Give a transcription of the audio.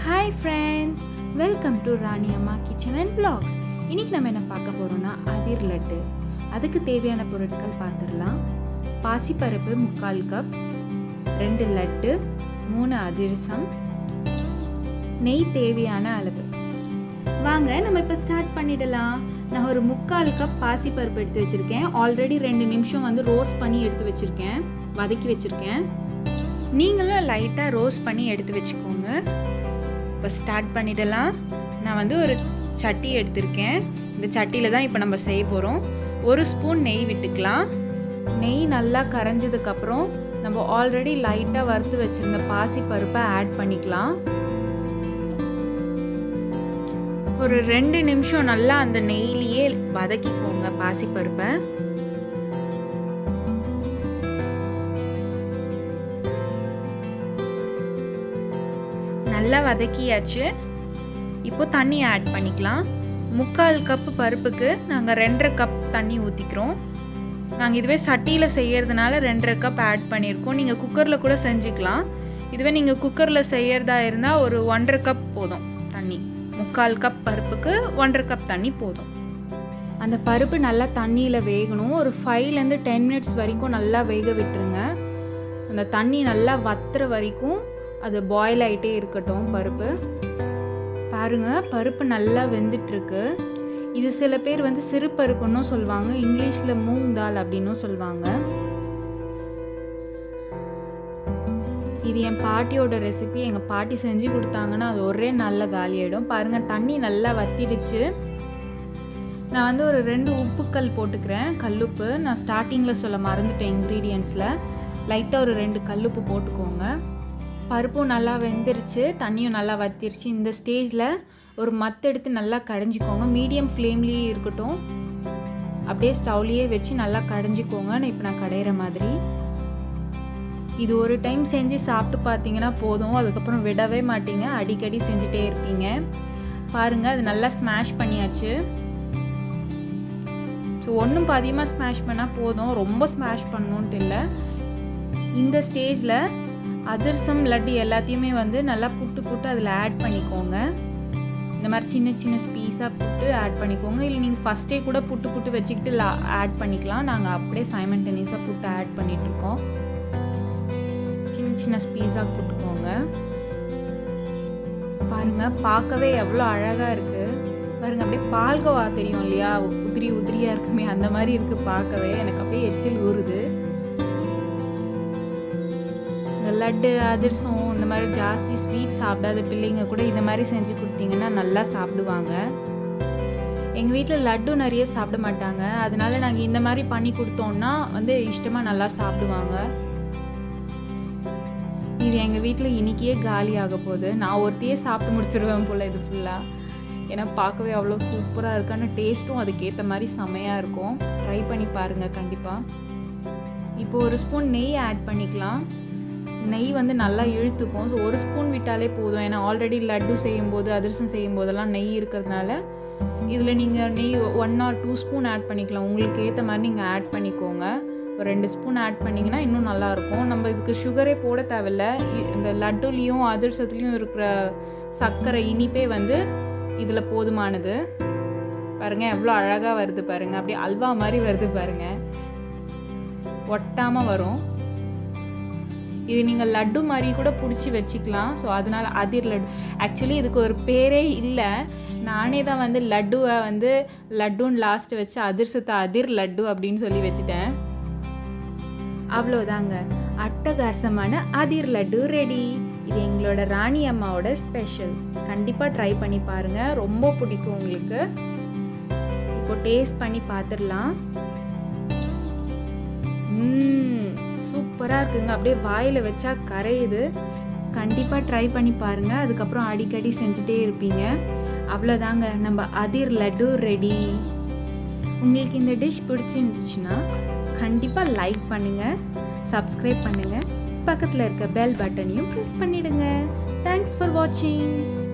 hi friends welcome to Rani Amma kitchen and blocks இன்னைக்கு நம்ம என்ன பார்க்க போகிறோம்னா அதிர் லட்டு அதுக்கு தேவையான பொருட்கள் பார்த்துடலாம் பாசிப்பருப்பு முக்கால் கப் ரெண்டு லட்டு மூணு அதிரசம் நெய் தேவையான அளவு வாங்க நம்ம இப்போ ஸ்டார்ட் பண்ணிடலாம் நான் ஒரு முக்கால் கப் பாசிப்பருப்பு எடுத்து வச்சுருக்கேன் ஆல்ரெடி ரெண்டு நிமிஷம் வந்து ரோஸ்ட் பண்ணி எடுத்து வச்சுருக்கேன் வதக்கி வச்சுருக்கேன் நீங்களும் லைட்டாக ரோஸ்ட் பண்ணி எடுத்து வச்சுக்கோங்க இப்போ ஸ்டார்ட் பண்ணிடலாம் நான் வந்து ஒரு சட்டி எடுத்திருக்கேன் இந்த சட்டியில் தான் இப்போ நம்ம செய்ய போகிறோம் ஒரு ஸ்பூன் நெய் விட்டுக்கலாம் நெய் நல்லா கரைஞ்சதுக்கப்புறம் நம்ம ஆல்ரெடி லைட்டாக வறுத்து வச்சுருந்த பாசி பருப்பை ஆட் பண்ணிக்கலாம் ஒரு ரெண்டு நிமிஷம் நல்லா அந்த நெய்லியே வதக்கிக்கோங்க பாசிப்பருப்பை நல்லா வதக்கியாச்சு இப்போ தண்ணி ஆட் பண்ணிக்கலாம் முக்கால் கப்பு பருப்புக்கு நாங்கள் ரெண்டரை கப் தண்ணி ஊற்றிக்கிறோம் நாங்கள் இதுவே சட்டியில் செய்யறதுனால ரெண்டரை கப் ஆட் பண்ணியிருக்கோம் நீங்கள் குக்கரில் கூட செஞ்சுக்கலாம் இதுவே நீங்கள் குக்கரில் செய்யறதா இருந்தால் ஒரு ஒன்றரை கப் போதும் தண்ணி முக்கால் கப் பருப்புக்கு ஒன்றரை கப் தண்ணி போதும் அந்த பருப்பு நல்லா தண்ணியில் வேகணும் ஒரு ஃபைவ்லேருந்து டென் மினிட்ஸ் வரைக்கும் நல்லா வேக விட்டுருங்க அந்த தண்ணி நல்லா வத்துற வரைக்கும் அது பாயில் ஆகிட்டே இருக்கட்டும் பருப்பு பாருங்க பருப்பு நல்லா வெந்துட்டுருக்கு இது சில பேர் வந்து சிறு பருப்புன்னும் சொல்லுவாங்க இங்கிலீஷில் மூங் தால் அப்படின்னும் சொல்லுவாங்க இது என் பாட்டியோட ரெசிபி எங்கள் பாட்டி செஞ்சு கொடுத்தாங்கன்னா அது ஒரே நல்ல காலியாயிடும் பாருங்கள் தண்ணி நல்லா வத்திடுச்சு நான் வந்து ஒரு ரெண்டு உப்புக்கல் போட்டுக்கிறேன் கல்லுப்பு நான் ஸ்டார்டிங்கில் சொல்ல மறந்துட்டேன் இன்க்ரீடியன்ஸில் லைட்டாக ஒரு ரெண்டு கல்லுப்பு போட்டுக்கோங்க பருப்பும் நல்லா வெந்துருச்சு தண்ணியும் நல்லா வத்திருச்சு இந்த ஸ்டேஜில் ஒரு மத்து எடுத்து நல்லா கடைஞ்சிக்கோங்க மீடியம் ஃப்ளேம்லேயே இருக்கட்டும் அப்படியே ஸ்டவ்லேயே வச்சு நல்லா கடைஞ்சிக்கோங்க நான் இப்போ நான் கடையிற மாதிரி இது ஒரு டைம் செஞ்சு சாப்பிட்டு பார்த்தீங்கன்னா போதும் அதுக்கப்புறம் விடவே மாட்டீங்க அடிக்கடி செஞ்சுட்டே இருப்பீங்க பாருங்கள் அது நல்லா ஸ்மாஷ் பண்ணியாச்சு ஸோ ஒன்றும் பாதியமாக ஸ்மாஷ் பண்ணால் போதும் ரொம்ப ஸ்மாஷ் பண்ணணுன்ட்டு இல்லை இந்த ஸ்டேஜில் அதிரசம் லட்டு எல்லாத்தையுமே வந்து நல்லா புட்டு புட்டு அதில் ஆட் பண்ணிக்கோங்க இந்த மாதிரி சின்ன சின்ன பீஸாக புட்டு ஆட் பண்ணிக்கோங்க இல்லை நீங்கள் ஃபஸ்ட்டே கூட புட்டு புட்டு வச்சுக்கிட்டு லா ஆட் பண்ணிக்கலாம் நாங்கள் அப்படியே சைமன்டேனியஸாக புட்டு ஆட் பண்ணிகிட்ருக்கோம் சின்ன சின்ன பீஸாக புட்டுக்கோங்க பாருங்கள் பார்க்கவே எவ்வளோ அழகாக இருக்குது பாருங்க அப்படியே பால்கோவா தெரியும் இல்லையா உதிரி உதிரியாக இருக்குமே அந்த மாதிரி இருக்குது பார்க்கவே எனக்கு அப்படியே எச்சில் ஊறுது இந்த லட்டு அதிரசம் இந்த மாதிரி ஜாஸ்தி ஸ்வீட் சாப்பிடாத பிள்ளைங்க கூட இந்த மாதிரி செஞ்சு கொடுத்தீங்கன்னா நல்லா சாப்பிடுவாங்க எங்கள் வீட்டில் லட்டு நிறைய சாப்பிட மாட்டாங்க அதனால நாங்கள் இந்த மாதிரி பண்ணி கொடுத்தோம்னா வந்து இஷ்டமாக நல்லா சாப்பிடுவாங்க இது எங்கள் வீட்டில் இன்றைக்கியே காலி ஆக போகுது நான் ஒருத்தையே சாப்பிட்டு முடிச்சிருவேன் போல் இது ஃபுல்லாக ஏன்னா பார்க்கவே அவ்வளோ சூப்பராக இருக்கு ஆனால் டேஸ்ட்டும் அதுக்கேற்ற மாதிரி செமையாக இருக்கும் ட்ரை பண்ணி பாருங்கள் கண்டிப்பாக இப்போ ஒரு ஸ்பூன் நெய் ஆட் பண்ணிக்கலாம் நெய் வந்து நல்லா இழுத்துக்கும் ஸோ ஒரு ஸ்பூன் விட்டாலே போதும் ஏன்னா ஆல்ரெடி லட்டு செய்யும்போது அதிரசம் செய்யும் போதெல்லாம் நெய் இருக்கிறதுனால இதில் நீங்கள் நெய் one or two spoon add பண்ணிக்கலாம் உங்களுக்கு ஏற்ற மாதிரி நீங்கள் ஆட் பண்ணிக்கோங்க ஒரு ரெண்டு ஸ்பூன் ஆட் பண்ணிங்கன்னா இன்னும் நல்லாயிருக்கும் நம்ம இதுக்கு சுகரே போட தேவையில்ல இந்த லட்டுலேயும் அதிரசத்துலேயும் இருக்கிற சர்க்கரை இனிப்பே வந்து இதில் போதுமானது பாருங்கள் எவ்வளோ அழகாக வருது பாருங்கள் அப்படியே அல்வா மாதிரி வருது பாருங்கள் ஒட்டாமல் வரும் இது நீங்கள் லட்டு மாதிரி கூட பிடிச்சி வச்சுக்கலாம் ஸோ அதனால் அதிர் லட்டு ஆக்சுவலி இதுக்கு ஒரு பேரே இல்லை நானே தான் வந்து லட்டுவை வந்து லட்டுன்னு லாஸ்ட்டு வச்சு அதிர்சத்தை அதிர் லட்டு அப்படின்னு சொல்லி வச்சுட்டேன் அவ்வளோதாங்க அட்டகாசமான அதிர் லட்டு ரெடி இது எங்களோட ராணி அம்மாவோட ஸ்பெஷல் கண்டிப்பாக ட்ரை பண்ணி பாருங்கள் ரொம்ப பிடிக்கும் உங்களுக்கு இப்போ டேஸ்ட் பண்ணி பார்த்துடலாம் சூப்பராக இருக்குங்க அப்படியே வாயில் வச்சா கரையுது கண்டிப்பாக ட்ரை பண்ணி பாருங்கள் அதுக்கப்புறம் அடிக்கடி செஞ்சுட்டே இருப்பீங்க அவ்வளோதாங்க நம்ம அதிர் லட்டு ரெடி உங்களுக்கு இந்த டிஷ் பிடிச்சிருந்துச்சுன்னா கண்டிப்பாக லைக் பண்ணுங்கள் சப்ஸ்கிரைப் பண்ணுங்கள் பக்கத்தில் இருக்க பெல் பட்டனையும் ப்ரெஸ் பண்ணிடுங்க தேங்க்ஸ் ஃபார் வாட்சிங்